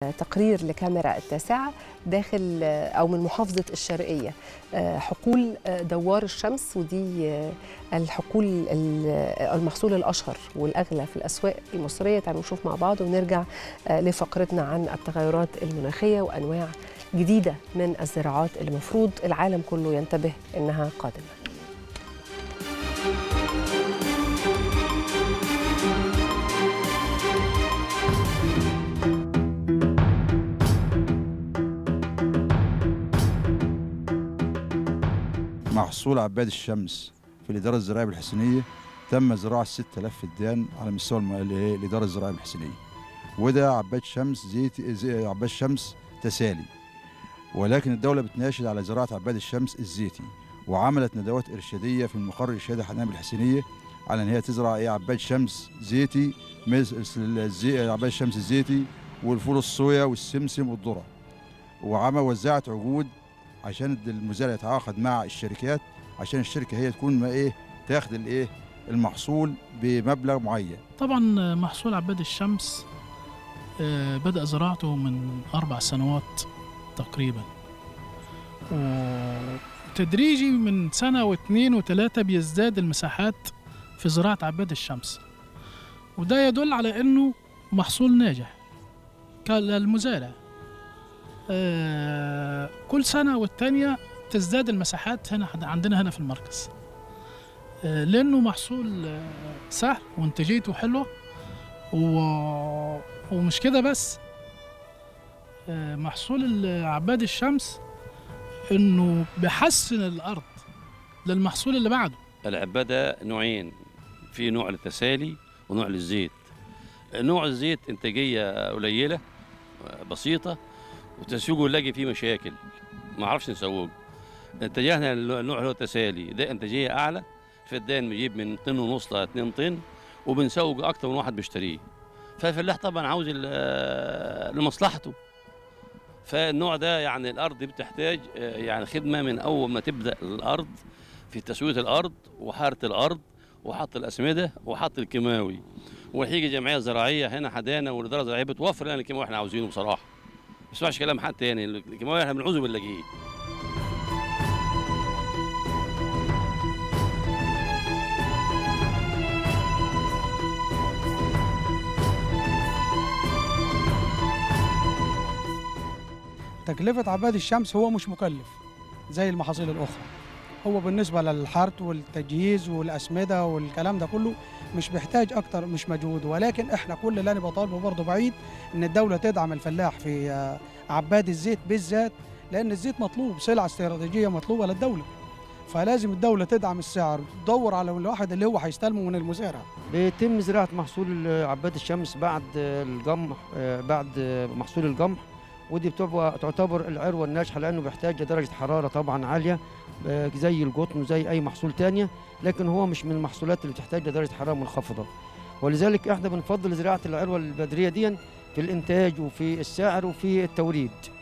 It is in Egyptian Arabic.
تقرير لكاميرا التاسعة داخل أو من محافظة الشرقية حقول دوار الشمس ودي الحقول المحصول الأشهر والأغلى في الأسواق المصرية تعالوا نشوف مع بعض ونرجع لفقرتنا عن التغيرات المناخية وأنواع جديدة من الزراعات اللي المفروض العالم كله ينتبه إنها قادمة محصول عباد الشمس في الإدارة الزراعية بالحسينية تم زراعة 6000 فدان على مستوى الإدارة الزراعية بالحسينية وده عباد شمس زيت زي عباد شمس تسالي ولكن الدولة بتناشد على زراعة عباد الشمس الزيتي وعملت ندوات إرشادية في المقر الإرشادي حنان بالحسينية على إن هي تزرع إيه عباد شمس زيتي مثل الزي... عباد الشمس الزيتي والفول الصويا والسمسم والذرة وعمل وزعت عقود عشان المزارع يتعاقد مع الشركات عشان الشركه هي تكون ما ايه تاخد الايه المحصول بمبلغ معين طبعا محصول عباد الشمس بدأ زراعته من أربع سنوات تقريبا وتدريجي من سنة واثنين وثلاثة بيزداد المساحات في زراعة عباد الشمس وده يدل على أنه محصول ناجح للمزارع كل سنة والتانية تزداد المساحات هنا عندنا هنا في المركز لأنه محصول سهل وانتاجيته حلوة و... ومش كده بس محصول عباد الشمس انه بيحسن الارض للمحصول اللي بعده العبادة نوعين في نوع للتسالي ونوع للزيت نوع الزيت انتاجية قليلة بسيطة وتسويقه نلاقي فيه مشاكل ما عرفش نسوق اتجهنا للنوع اللي هو التسالي ده انتاجيه اعلى الفدان بيجيب من طن ونص ل 2 طن وبنسوق اكتر من واحد بيشتريه فالفلاح طبعا عاوز لمصلحته فالنوع ده يعني الارض بتحتاج يعني خدمه من اول ما تبدا الارض في تسويه الارض وحاره الارض وحط الاسمده وحط الكيماوي وهيجي جمعيه زراعيه هنا حدانا والاداره الزراعيه بتوفر لنا الكيماوي احنا عاوزينه بصراحه ما تسمعش كلام حد تاني الكيماوي احنا بنعوزه بنلاقيه تكلفة عباد الشمس هو مش مكلف زي المحاصيل الأخرى هو بالنسبة للحرث والتجهيز والأسمدة والكلام ده كله مش بيحتاج أكتر مش مجهود ولكن إحنا كل اللي أنا بطالبه برضه بعيد إن الدولة تدعم الفلاح في عباد الزيت بالذات لأن الزيت مطلوب سلعة استراتيجية مطلوبة للدولة فلازم الدولة تدعم السعر تدور على الواحد اللي هو هيستلمه من المزارع بيتم زراعة محصول عباد الشمس بعد الجمح بعد محصول الجمح ودي بتبقى تعتبر العروة الناجحة لأنه بيحتاج لدرجة حرارة طبعا عالية زي القطن وزي أي محصول تانية لكن هو مش من المحصولات اللي بتحتاج لدرجة حرارة منخفضة ولذلك احنا بنفضل زراعة العروة البدرية دي في الإنتاج وفي السعر وفي التوريد